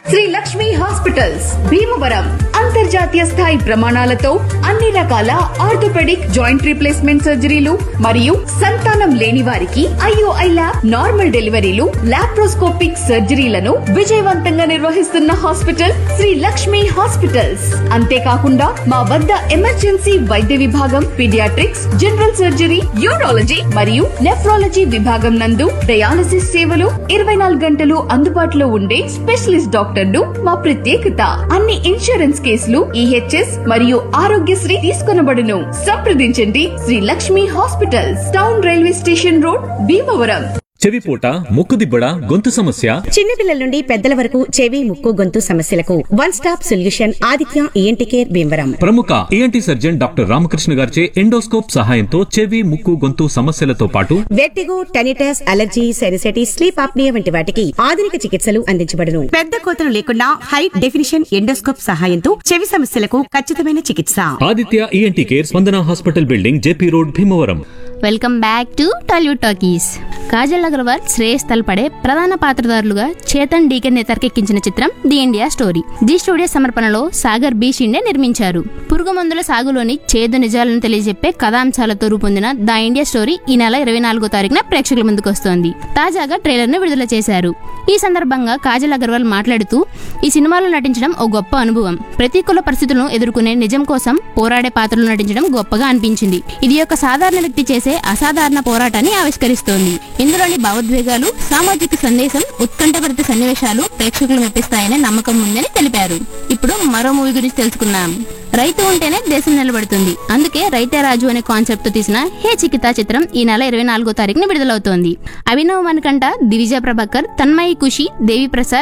Shri Lakshmi hospitals Bhimavaram అంతర్జాతీయ స్థాయి ప్రమాణాలతో అన్ని రకాల ఆర్థోపెడిక్ జాయింట్ రీప్లేస్మెంట్ సర్జరీలు మరియు సంతానం లేని వారికి ఐఓఐ ల్యాబ్ నార్మల్ డెలివరీలు లాప్రోస్కోపిక్ సర్జరీలను విజయవంతంగా నిర్వహిస్తున్న హాస్పిటల్ శ్రీ లక్ష్మి హాస్పిటల్స్ అంతేకాకుండా మా వద్ద ఎమర్జెన్సీ వైద్య విభాగం పీడియాట్రిక్స్ జనరల్ సర్జరీ యూరాలజీ మరియు నెఫ్రాలజీ విభాగం నందు డయాలసిస్ సేవలు ఇరవై నాలుగు గంటలు అందుబాటులో ఉండే స్పెషలిస్ట్ డాక్టర్లు మా ప్రత్యేకత అన్ని ఇన్సూరెన్స్ కేసులు ఈహెచ్ఎస్ మరియు ఆరోగ్యశ్రీ తీసుకొనబడును సంప్రదించండి Sri Lakshmi hospitals town railway station road Bhimavaram చెవిపోట ముక్కుదిబ్బడ గొంతు సమస్య చిన్నపిల్లల నుండి పెద్దల వరకు చెవి ముక్కు గొంతు సమస్యలకు one stop solution Aditya ENT care Bhimavaram ప్రముఖ ఏఎన్టీ సర్జన్ డాక్టర్ రామకృష్ణ గారిచే ఎండోస్కోప్ సహాయంతో చెవి ముక్కు గొంతు సమస్యలతో పాటు vertigo tinnitus allergy sinusitis sleep apnoea వంటి వాటికి ఆధునిక చికిత్సలు అందించబడును పెద్ద కోతలు లేకుండా హై డెఫినిషన్ ఎండోస్కోప్ సహాయంతో చెవి సమస్యలకు ఖచ్చితమైన చికిత్స Aditya ENT care Spandana hospital building JP road Bhimavaram welcome back to Tollywood Talkies Kajal Aggarwal Shreyas Talpade ప్రధాన పాత్రధారులుగా చేతన్ డీకెన్ ని తెరకెక్కించిన చిత్రం the India story the studio సమర్పణలో సాగర్ బి షిండే నిర్మించారు పురుగు మందుల సాగులోని చేదు నిజాలను తెలియజెప్పే కథాంశాలతో రూపొందిన ద ఇండియా స్టోరీ ఈ నెల ఇరవై నాలుగో తారీఖున ప్రేక్షకుల ముందుకు వస్తోంది తాజాగా ట్రైలర్ ను విడుదల చేశారు ఈ సందర్భంగా కాజల్ అగర్వాల్ మాట్లాడుతూ ఈ సినిమాలో నటించడం ఓ గొప్ప అనుభవం ప్రతికూల పరిస్థితులను ఎదుర్కొనే నిజం కోసం పోరాడే పాత్రలు నటించడం గొప్పగా అనిపించింది ఇది ఒక సాధారణ వ్యక్తి చేసే అసాధారణ పోరాటాన్ని ఆవిష్కరిస్తోంది ఇందులోని భావోద్వేగాలు సామాజిక సందేశం ఉత్కంఠభరిత సన్నివేశాలు ప్రేక్షకులు మెప్పిస్తాయనే నమ్మకం ఉందని తెలిపారు ఇప్పుడు మరో మూవీ గురించి తెలుసుకుందాం రైతు ఉంటేనే దేశం నిలబడుతుంది అందుకే రైతే రాజు అనే కాన్సెప్ట్ తో తీసిన హే చికితా చిత్రం ఈ నెల ఇరవై నాలుగో తారీఖున విడుదలవుతోంది అభినవ్ మణికంఠ దివిజయ ప్రభాకర్ తన్మయి ఖుషి దేవి ప్రసాద్